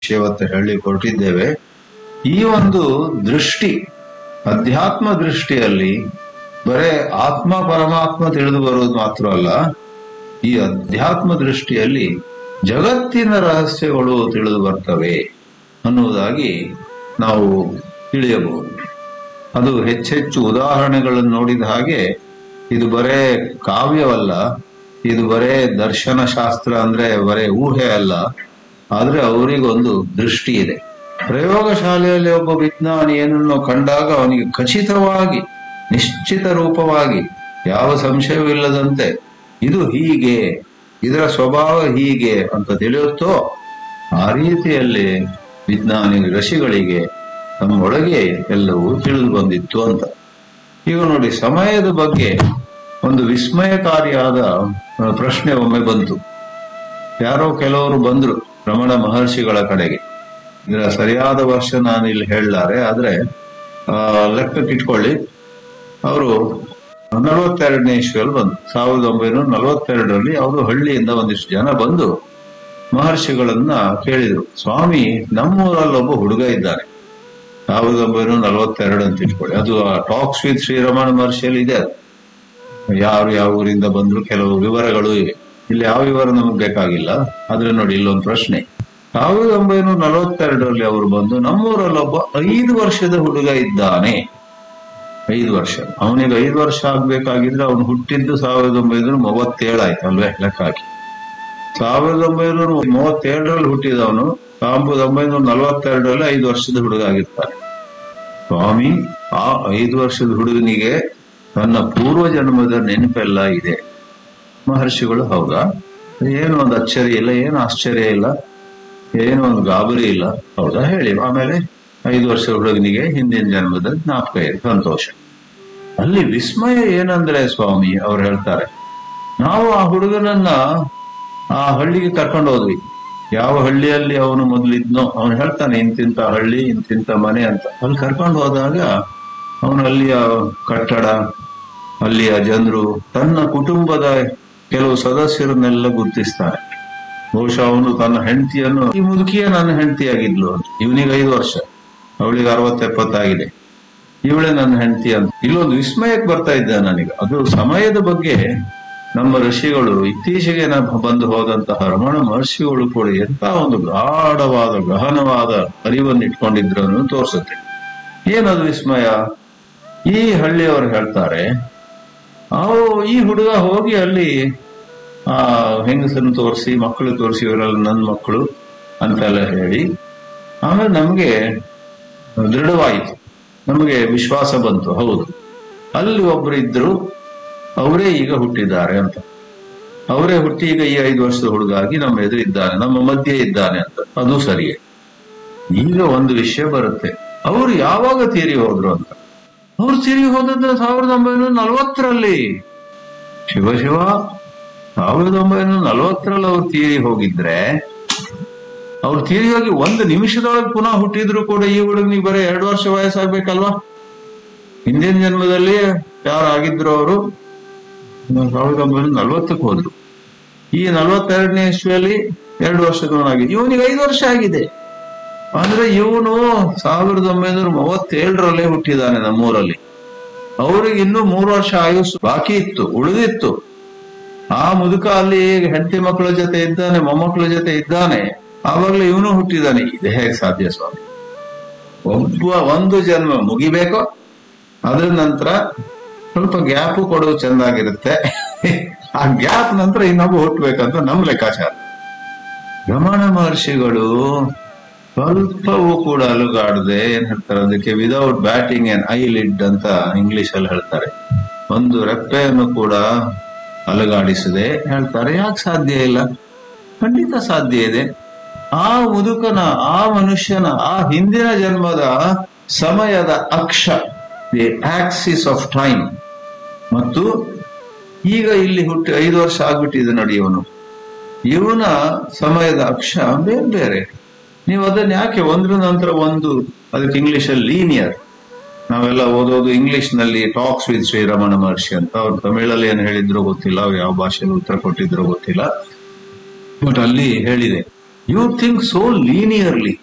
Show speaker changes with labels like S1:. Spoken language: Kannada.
S1: ಇವತ್ತು ಹೇಳಿ ಹೊರಟಿದ್ದೇವೆ ಈ ಒಂದು ದೃಷ್ಟಿ ಅಧ್ಯಾತ್ಮ ದೃಷ್ಟಿಯಲ್ಲಿ ಬರೇ ಆತ್ಮ ಪರಮಾತ್ಮ ತಿಳಿದು ಬರುವುದು ಮಾತ್ರ ಅಲ್ಲ ಈ ಅಧ್ಯಾತ್ಮ ದೃಷ್ಟಿಯಲ್ಲಿ ಜಗತ್ತಿನ ರಹಸ್ಯಗಳು ತಿಳಿದು ಬರ್ತವೆ ಅನ್ನುವುದಾಗಿ ನಾವು ತಿಳಿಯಬಹುದು ಅದು ಹೆಚ್ಚೆಚ್ಚು ಉದಾಹರಣೆಗಳನ್ನು ನೋಡಿದ ಹಾಗೆ ಇದು ಬರೇ ಕಾವ್ಯವಲ್ಲ ಇದು ಬರೇ ದರ್ಶನ ಶಾಸ್ತ್ರ ಅಂದ್ರೆ ಬರೇ ಊಹೆ ಅಲ್ಲ ಆದ್ರೆ ಅವರಿಗೊಂದು ದೃಷ್ಟಿ ಇದೆ ಪ್ರಯೋಗಶಾಲೆಯಲ್ಲಿ ಒಬ್ಬ ವಿಜ್ಞಾನಿ ಏನನ್ನು ಕಂಡಾಗ ಅವನಿಗೆ ಖಚಿತವಾಗಿ ನಿಶ್ಚಿತ ರೂಪವಾಗಿ ಯಾವ ಸಂಶಯವಿಲ್ಲದಂತೆ ಇದು ಹೀಗೆ ಇದರ ಸ್ವಭಾವ ಹೀಗೆ ಅಂತ ತಿಳಿಯುತ್ತೋ ಆ ರೀತಿಯಲ್ಲಿ ವಿಜ್ಞಾನಿ ಋಷಿಗಳಿಗೆ ತಮ್ಮೊಳಗೆ ಎಲ್ಲವೂ ತಿಳಿದು ಬಂದಿತ್ತು ಅಂತ ಈಗ ನೋಡಿ ಸಮಯದ ಬಗ್ಗೆ ಒಂದು ವಿಸ್ಮಯಕಾರಿಯಾದ ಆ, ಪ್ರಶ್ನೆ ಒಮ್ಮೆ ಬಂತು ಯಾರೋ ಕೆಲವರು ಬಂದ್ರು ರಮಣ ಮಹರ್ಷಿಗಳ ಕಡೆಗೆ ಇದರ ಸರಿಯಾದ ವರ್ಷ ನಾನು ಇಲ್ಲಿ ಹೇಳಲಾರೆ ಆದ್ರೆ ಆ, ಲೆಕ್ಕಕ್ಕಿಟ್ಕೊಳ್ಳಿ ಅವರು ನಲವತ್ತೆರಡನೇ ಇಸ್ವಿಯಲ್ಲಿ ಬಂದು ಸಾವಿರದ ಒಂಬೈನೂರ ನಲವತ್ತೆರಡರಲ್ಲಿ ಅವರು ಹಳ್ಳಿಯಿಂದ ಒಂದಿಷ್ಟು ಜನ ಬಂದು ಮಹರ್ಷಿಗಳನ್ನ ಕೇಳಿದ್ರು ಸ್ವಾಮಿ ನಮ್ಮೂರಲ್ಲಿ ಒಬ್ಬ ಹುಡುಗ ಇದ್ದಾನೆ ಸಾವಿರದ ಒಂಬೈನೂರ ನಲವತ್ತೆರಡು ಅಂತ ಇಟ್ಕೊಳ್ಳಿ ಅದು ಟಾಕ್ಸ್ ವಿತ್ ಶ್ರೀರಮಣ ಮಹರ್ಷಿಯಲ್ಲಿ ಇದೆ ಅದು. ಯಾರು ಯಾವ ಊರಿಂದ ಬಂದ್ರು ಕೆಲವು ವಿವರಗಳು ಇವೆ ಇಲ್ಲಿ ಯಾವ ವಿವರ ನಮಗೆ ಬೇಕಾಗಿಲ್ಲ ಆದ್ರೆ ನೋಡಿ ಇಲ್ಲೊಂದು ಪ್ರಶ್ನೆ ಸಾವಿರದ ಒಂಬೈನೂರ ನಲವತ್ತೆರಡರಲ್ಲಿ ಅವರು ಬಂದು ನಮ್ಮೂರಲ್ಲಿ ಒಬ್ಬ ಐದು ವರ್ಷದ ಹುಡುಗ ಇದ್ದಾನೆ ಐದು ವರ್ಷ ಅವನಿಗೆ ಐದು ವರ್ಷ ಆಗ್ಬೇಕಾಗಿದ್ರೆ ಅವನು ಹುಟ್ಟಿದ್ದು ಸಾವಿರದ ಒಂಬೈನೂರ ಮೂವತ್ತೇಳು ಆಯ್ತು ಅಲ್ವೇ ಲೆಕ್ಕ ಹಾಕಿ ಸಾವಿರದ ಒಂಬೈನೂರ ಮೂವತ್ತೇಳರಲ್ಲಿ ಹುಟ್ಟಿದವನು ಸಾವಿರದ ಒಂಬೈನೂರ ನಲವತ್ತೆರಡರಲ್ಲಿ ಐದು ವರ್ಷದ ಹುಡುಗ ಆಗಿರ್ತಾನೆ ಸ್ವಾಮಿ ಆ ಐದು ವರ್ಷದ ಹುಡುಗನಿಗೆ ತನ್ನ ಪೂರ್ವ ಜನ್ಮದ ನೆನಪೆಲ್ಲ ಇದೆ ಮಹರ್ಷಿಗಳು ಹೌದಾ ಏನು ಒಂದು ಅಚ್ಚರಿ ಇಲ್ಲ ಏನು ಆಶ್ಚರ್ಯ ಇಲ್ಲ ಏನು ಒಂದು ಗಾಬರಿ ಇಲ್ಲ ಹೌದಾ ಹೇಳಿ ಆಮೇಲೆ ಐದು ವರ್ಷದ ಹುಡುಗನಿಗೆ ಹಿಂದಿನ ಜನ್ಮದ ಜ್ಞಾಪಕ ಇದೆ ಸಂತೋಷ ಅಲ್ಲಿ ವಿಸ್ಮಯ ಏನಂದ್ರೆ ಸ್ವಾಮಿ ಅವ್ರು ಹೇಳ್ತಾರೆ ನಾವು ಆ ಹುಡುಗನನ್ನ ಆ ಹಳ್ಳಿಗೆ ಕರ್ಕೊಂಡು ಹೋದ್ವಿ ಯಾವ ಹಳ್ಳಿಯಲ್ಲಿ ಅವನು ಮೊದಲಿದ್ನೋ ಅವನು ಹೇಳ್ತಾನೆ ಇಂತಿಂತ ಹಳ್ಳಿ ಇಂತಿಂತ ಮನೆ ಅಂತ ಅಲ್ಲಿ ಕರ್ಕೊಂಡು ಹೋದಾಗ ಅವನು ಅಲ್ಲಿಯ ಕಟ್ಟಡ ಅಲ್ಲಿಯ ಜನರು ತನ್ನ ಕುಟುಂಬದ ಕೆಲವು ಸದಸ್ಯರನ್ನೆಲ್ಲ ಗುರುತಿಸ್ತಾನೆ ಬಹುಶಃ ಅವನು ತನ್ನ ಹೆಂಡತಿಯನ್ನು ಈ ಮುದುಕಿಯ ನನ್ನ ಹೆಂಡತಿಯಾಗಿದ್ಲು ಅಂತ ಇವನಿಗೆ ಐದು ವರ್ಷ ಅವಳಿಗೆ ಅರವತ್ತೆಪ್ಪತ್ತಾಗಿದೆ ಇವಳೇ ನನ್ನ ಹೆಂಡತಿ ಅಂತ ಇಲ್ಲೊಂದು ವಿಸ್ಮಯಕ್ಕೆ ಬರ್ತಾ ಇದ್ದ ನನಗೆ ಅದು ಸಮಯದ ಬಗ್ಗೆ ನಮ್ಮ ಋಷಿಗಳು ಇತ್ತೀಚೆಗೆ ನ- ಬಂದು ಹೋದಂತಹ ರಮಣ ಮಹರ್ಷಿಗಳು ಕೂಡ ಎಂತ ಒಂದು ಗಾಢವಾದ ಗಹನವಾದ ಅರಿವನ್ನು ಇಟ್ಕೊಂಡಿದ್ರು ಅನ್ನೋದು ತೋರಿಸುತ್ತೆ ಏನದು ವಿಸ್ಮಯ ಈ ಹಳ್ಳಿಯವರು ಹೇಳ್ತಾರೆ ಅವು ಈ ಹುಡುಗ ಹೋಗಿ ಅಲ್ಲಿ ಆ ಹೆಂಗಸನ್ನು ತೋರಿಸಿ ಮಕ್ಕಳು ತೋರಿಸಿ ಇವರೆಲ್ಲ ನನ್ನ ಮಕ್ಕಳು ಅಂತೆಲ್ಲ ಹೇಳಿ ಆಮೇಲೆ ನಮಗೆ ದೃಢವಾಯಿತು ನಮಗೆ ವಿಶ್ವಾಸ ಬಂತು ಹೌದು ಅಲ್ಲಿ ಒಬ್ರು ಇದ್ರು ಅವರೇ ಈಗ ಹುಟ್ಟಿದ್ದಾರೆ ಅಂತ ಅವರೇ ಹುಟ್ಟಿ ಈಗ ಈ ಐದು ವರ್ಷದ ಹುಡುಗಾಗಿ ನಮ್ಮ ಎದುರು ಇದ್ದಾನೆ ನಮ್ಮ ಮಧ್ಯೆ ಇದ್ದಾನೆ ಅಂತ ಅದು ಸರಿಯೇ ಈಗ ಒಂದು ವಿಷಯ ಬರುತ್ತೆ ಅವರು ಯಾವಾಗ ತೀರಿ ಹೋದ್ರು ಅಂತ ಅವ್ರು ತೀರಿ ಹೋದದ್ದು ಸಾವಿರದ ಒಂಬೈನೂರ ನಲವತ್ತರಲ್ಲಿ ಶಿವ ಶಿವ ಸಾವಿರದ ಒಂಬೈನೂರ ನಲವತ್ತರಲ್ಲಿ ಅವ್ರು ತೀರಿ ಹೋಗಿದ್ರೆ ಅವ್ರು ತೀರಿ ಹೋಗಿ ಒಂದು ನಿಮಿಷದೊಳಗೆ ಪುನಃ ಹುಟ್ಟಿದ್ರು ಕೂಡ ಈ ಹುಡುಗನಿಗೆ ಬರೀ ಎರಡು ವರ್ಷ ವಯಸ್ಸಾಗ್ಬೇಕಲ್ವಾ ಹಿಂದಿನ ಜನ್ಮದಲ್ಲಿ ಯಾರು ಆಗಿದ್ರು ಅವರು ಸಾವಿರದ ಒಂಬೈನೂರ ನಲವತ್ತಕ್ಕೆ ಹೋದ್ರು ಈ ನಲವತ್ತೆರಡನೇ ಇಸ್ವಿಯಲ್ಲಿ ಎರಡು ವರ್ಷದವನಾಗಿ ಇವನಿಗೆ ಐದು ವರ್ಷ ಆಗಿದೆ ಅಂದ್ರೆ ಇವನು ಸಾವಿರದ ಒಂಬೈನೂರ ಮೂವತ್ತೇಳರಲ್ಲೇ ಹುಟ್ಟಿದಾನೆ ನಮ್ಮೂರಲ್ಲಿ ಅವ್ರಿಗೆ ಇನ್ನೂ ಮೂರು ವರ್ಷ ಆಯುಸ್ ಬಾಕಿ ಇತ್ತು ಉಳಿದಿತ್ತು ಆ ಮುದುಕ ಅಲ್ಲಿ ಹೆಂಡತಿ ಮಕ್ಕಳ ಜೊತೆ ಇದ್ದಾನೆ ಮೊಮ್ಮಕ್ಕಳ ಜೊತೆ ಇದ್ದಾನೆ ಆವಾಗಲೇ ಇವನು ಹುಟ್ಟಿದ್ದಾನೆ ಇದು ಹೇಗೆ ಸಾಧ್ಯ ಸ್ವಾಮಿ ಒಬ್ಬ ಒಂದು ಜನ್ಮ ಮುಗಿಬೇಕೋ ಅದ್ರ ನಂತರ ಸ್ವಲ್ಪ ಗ್ಯಾಪ್ ಕೊಡೋದು ಚೆಂದಾಗಿರುತ್ತೆ ಆ ಗ್ಯಾಪ್ ನಂತರ ಇನ್ನೊಬ್ಬ ಹುಟ್ಟಬೇಕಂತ ನಮ್ಮ ಲೆಕ್ಕಾಚಾರ ರಮಣ ಮಹರ್ಷಿಗಳು ಸ್ವಲ್ಪವೂ ಕೂಡ ಅಲುಗಾಡದೆ ಏನ್ ಹೇಳ್ತಾರೆ ಅದಕ್ಕೆ without batting and eyelid ಅಂತ ಇಂಗ್ಲಿಷ್ ಅಲ್ಲಿ ಹೇಳ್ತಾರೆ ಒಂದು ರೆಪ್ಪೆಯನ್ನು ಕೂಡ ಅಲುಗಾಡಿಸದೆ ಹೇಳ್ತಾರೆ ಯಾಕೆ ಸಾಧ್ಯ ಇಲ್ಲ ಖಂಡಿತ ಸಾಧ್ಯ ಇದೆ ಆ ಮುದುಕನ ಆ ಮನುಷ್ಯನ ಆ ಹಿಂದಿನ ಜನ್ಮದ ಸಮಯದ ಅಕ್ಷ ದಿ ಆಕ್ಸಿಸ್ ಆಫ್ ಟೈಮ್ ಮತ್ತು ಈಗ ಇಲ್ಲಿ ಹುಟ್ಟಿ ಐದು ವರ್ಷ ಆಗ್ಬಿಟ್ಟಿದೆ ನೋಡಿ ಇವನು ಇವನ ಸಮಯದ ಅಕ್ಷ ಬೇರೆ ಬೇರೆ ನೀವು ಅದನ್ನ ಯಾಕೆ ಒಂದ್ರ ನಂತರ ಒಂದು ಅದಕ್ಕೆ ಇಂಗ್ಲಿಷ್ ಅಲ್ಲಿ ಲೀನಿಯರ್ ನಾವೆಲ್ಲ ಓದೋದು ಇಂಗ್ಲಿಷ್ ನಲ್ಲಿ ಟಾಕ್ಸ್ ವಿತ್ ಶ್ರೀರಮಣ ಮಹರ್ಷಿ ಅಂತ ಅವ್ರು ತಮಿಳಲ್ಲಿ ಏನು ಹೇಳಿದ್ರು ಗೊತ್ತಿಲ್ಲ ಅವ್ರು ಯಾವ ಭಾಷೆಯಲ್ಲಿ ಉತ್ತರ ಕೊಟ್ಟಿದ್ರು ಗೊತ್ತಿಲ್ಲ ಬಟ್ ಅಲ್ಲಿ ಹೇಳಿದೆ ಯು ಥಿಂಕ್ ಸೋ ಲೀನಿಯರ್ಲಿ